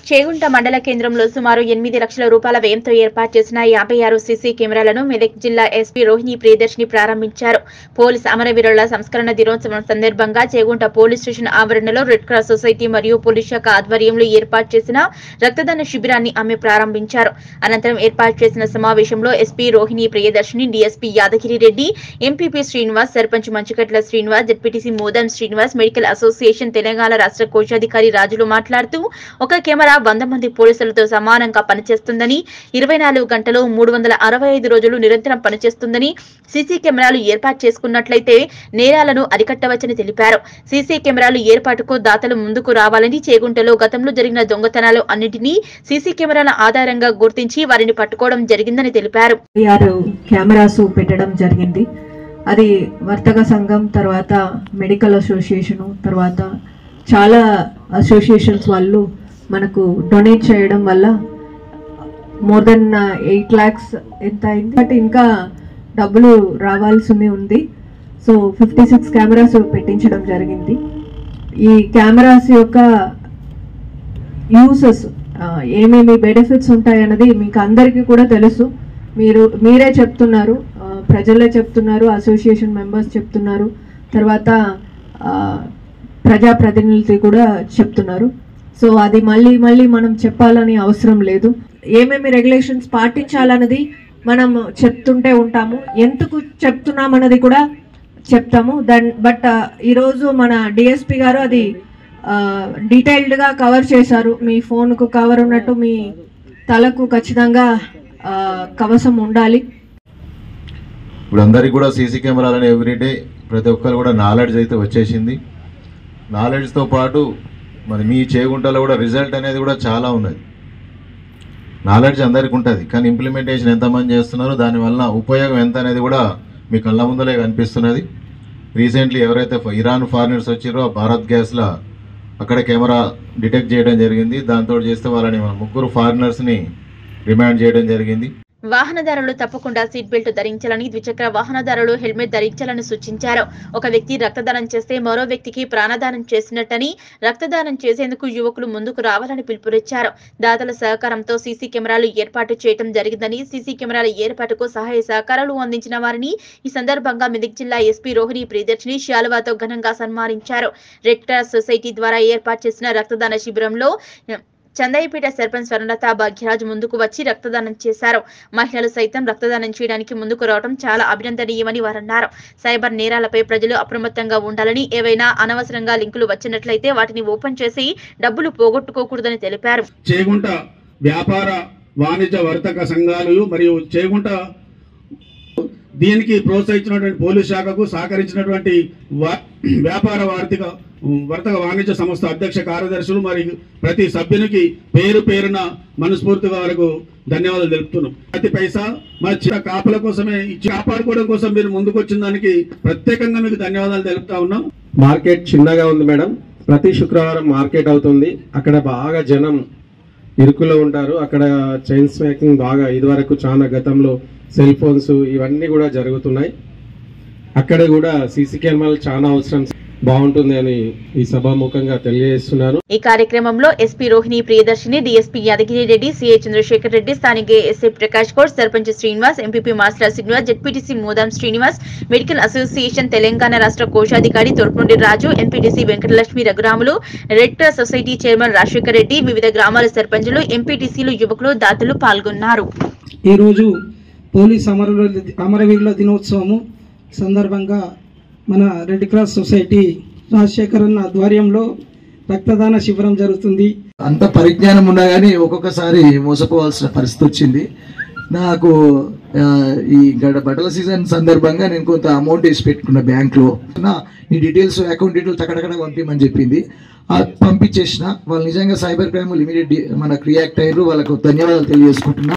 చేగుంట మండల కేంద్రంలో సుమారు ఎనిమిది లక్షల రూపాయల వ్యయంతో ఏర్పాటు చేసిన యాభై ఆరు సీసీ కెమెరాలను మెదక్ జిల్లా ఎస్పీ రోహిణి ప్రియదర్శిని ప్రారంభించారు పోలీస్ అమరవీరుల సంస్కరణ దినోత్సవం సందర్భంగా చేగుంట పోలీస్ స్టేషన్ ఆవరణలో రెడ్ క్రాస్ సొసైటీ మరియు పోలీస్ శాఖ ఆధ్వర్యంలో ఏర్పాటు చేసిన రక్తదాన శిబిరాన్ని ఆమె ప్రారంభించారు అనంతరం ఏర్పాటు చేసిన సమావేశంలో SP Rohini Priyadarshini DSP Yadagiri Reddy MPP Srinivas sarpanch Manchukatla Srinivas ZPTC Modam Srinivas medical association Telangana రాష్ట్ర కోశాధికారి రాజులు మాట్లాడుతూ ఒక కెమెరా వంద మంది పోలీసులతో సమానంగా పనిచేస్తుందని ఇరవై నాలుగు గంటలు మూడు వందల అరవై ఐదు రోజులు నిరంతరం పనిచేస్తుందని సీసీ కెమెరాలు ఏర్పాటు చేసుకున్నట్లయితే నేరాలను అరికట్టవచ్చని తెలిపారు సీసీ కెమెరాలు ఏర్పాటుకు దాతలు ముందుకు రావాలని చేగుంటలో గతంలో జరిగిన దొంగతనాలు అన్నింటినీ సీసీ కెమెరాల ఆధారంగా గుర్తించి వారిని పట్టుకోవడం జరిగిందని తెలిపారు ఆరు కెమెరాస్ పెట్టడం జరిగింది అది వర్తక సంఘం తర్వాత మెడికల్ అసోసియేషను తర్వాత చాలా అసోసియేషన్స్ వాళ్ళు మనకు డొనేట్ చేయడం వల్ల మోర్ దెన్ ఎయిట్ ల్యాక్స్ ఎంత అయింది బట్ ఇంకా డబ్బులు రావాల్సి ఉంది సో ఫిఫ్టీ సిక్స్ కెమెరాస్ పెట్టించడం జరిగింది ఈ కెమెరాస్ యొక్క యూసెస్ ఏమేమి బెనిఫిట్స్ ఉంటాయన్నది మీకు అందరికీ కూడా తెలుసు మీరు మీరే చెప్తున్నారు ఆ, ప్రజలే చెప్తున్నారు అసోసియేషన్ మెంబర్స్ చెప్తున్నారు తర్వాత ఆ, ప్రజాప్రతినిధులు కూడా చెప్తున్నారు సో అది మళ్ళీ మళ్ళీ మనం చెప్పాలని అవసరం లేదు ఏమేమి రెగ్యులేషన్స్ పాటించాలన్నది మనం చెప్తుంటే ఉంటాము ఎందుకు చెప్తున్నామన్నది కూడా చెప్తాము దన్ బట్ ఈరోజు మన డిఎస్పి గారు అది డీటెయిల్డ్గా కవర్ చేశారు మీ ఫోన్కు కవర్ ఉన్నట్టు మీ తలకు ఖచ్చితంగా ఆ, కవసం ఉండాలి ఇప్పుడు అందరికి కూడా సీసీ కెమెరాలని ఎవ్రీడే ప్రతి ఒక్కరు కూడా నాలెడ్జ్ అయితే వచ్చేసింది నాలెడ్జ్తో పాటు మరి మీ చేగుంటలో కూడా రిజల్ట్ అనేది కూడా చాలా ఉన్నది నాలెడ్జ్ అందరికి ఉంటుంది కానీ ఇంప్లిమెంటేషన్ ఎంతమంది చేస్తున్నారు దానివల్ల ఉపయోగం ఎంత అనేది కూడా మీ కళ్ళ ముందలే కనిపిస్తున్నది రీసెంట్లీ ఎవరైతే ఫ- ఇరాన్ ఫారినర్స్ వచ్చిరో భారత్ గ్యాస్లో అక్కడ కెమెరా డిటెక్ట్ చేయడం జరిగింది దాంతో చేస్తే వాళ్ళని మన ముగ్గురు ఫారినర్స్ని రిమాండ్ చేయడం జరిగింది వాహనదారులు తప్పకుండా సీట్ బెల్ట్ ధరించాలని ద్విచక్ర వాహనదారులు హెల్మెట్ ధరించాలని సూచించారు ఒక వ్యక్తి రక్తదానం చేస్తే మరో వ్యక్తికి ప్రాణదానం చేసినట్టని రక్తదానం చేసేందుకు యువకులు ముందుకు రావాలని పిలుపునిచ్చారు దాతల సహకారంతో సీసీ కెమెరాలు ఏర్పాటు చేయడం జరిగిందని సీసీ కెమెరాల ఏర్పాటుకు సహాయ సహకారాలు అందించిన వారిని ఈ సందర్భంగా మెదక్ జిల్లా ఎస్పీ రోహిణి ప్రియదర్శిని శాలువాతో ఘనంగా సన్మానించారు రెడ్ క్రాస్ సొసైటీ ద్వారా ఏర్పాటు చేసిన రక్తదాన శిబిరంలో చందయ్యపేట సర్పంచ్ స్వర్ణలత భాగ్యరాజ్ ముందుకు వచ్చి రక్తదానం చేశారు మహిళలు సైతం రక్తదానం చేయడానికి ముందుకు రావడం చాలా అభినందనీయమని వారన్నారు సైబర్ నేరాలపై ప్రజలు అప్రమత్తంగా ఉండాలని ఏవైనా అనవసరంగా లింకులు వచ్చినట్లయితే వాటిని ఓపెన్ చేసి డబ్బులు పోగొట్టుకోకూడదని తెలిపారు చేగుంట వ్యాపార వాణిజ్య వర్తక సంఘాలు మరియు చేగుంట దీనికి ప్రోత్సహించినటువంటి పోలీస్ శాఖకు సహకరించినటువంటి వా- వ్యాపార వార్తిక వర్తక వాణిజ్య సంస్థ అధ్యక్ష కార్యదర్శులు మరియు ప్రతి సభ్యునికి పేరు పేరున మనస్ఫూర్తిగా వారికి ధన్యవాదాలు తెలుపుతున్నాం ప్రతి పైసా మా చిన్న కాపుల కోసమే ఇచ్చి కాపాడుకోవడం కోసం మీరు ముందుకు వచ్చిన దానికి ప్రత్యేకంగా మీకు ధన్యవాదాలు తెలుపుతా ఉన్నాం మార్కెట్ చిన్నగా ఉంది మేడం ప్రతి శుక్రవారం మార్కెట్ అవుతుంది అక్కడ బాగా జనం ఇరుకులో ఉంటారు అక్కడ చైన్ స్మాకింగ్ బాగా ఇదివరకు చాలా గతంలో సెల్ ఫోన్స్ ఇవన్నీ కూడా జరుగుతున్నాయి అక్కడ కూడా సీసీ కెమెరాలు చాలా అవసరం బాగుంటుంది అని ఈ సభాముఖంగా తెలియజేస్తున్నాను ఈ కార్యక్రమంలో SP Rohini Priyadarshini DSP Yadagiri Reddy CI Chandrashekar Reddy స్థానిక SI Prakash Goud sarpanch Srinivas MPP master Srinivas ZPTC Modam Srinivas medical association Telangana రాష్ట్ర కోశాధికారి Thorapanudi Raju MPTC Venkatalakshmi Raghuramulu red cross society chairman Rajasekhar Reddy వివిధ గ్రామాల సర్పంచులు ఎంపీటీసీలు యువకులు దాతలు పాల్గొన్నారు ఈరోజు పోలీస్ అమరవీరుల అమరవీరుల దినోత్సవము సందర్భంగా మన రెడ్ క్రాస్ సొసైటీ రాజశేఖర్ అన్న ఆధ్వర్యంలో రక్తదాన శిబిరం జరుగుతుంది అంత పరిజ్ఞానం ఉన్నా కానీ ఒక్కొక్కసారి మోసపోవాల్సిన పరిస్థితి వచ్చింది నాకు ఆ, ఈ గడ బట్టల సీజన్ సందర్భంగా నేను కొంత అమౌంట్ వేసి పెట్టుకున్న బ్యాంక్లో నా ఈ డీటెయిల్స్ అకౌంట్ డీటెయిల్స్ అక్కడక్కడ పంపించమని చెప్పింది ఆ పంపించేసిన వాళ్ళు నిజంగా సైబర్ క్రైమ్ ఇమీడియట్ మనకు రియాక్ట్ అయ్యారు వాళ్ళకు ధన్యవాదాలు తెలియజేసుకుంటున్నా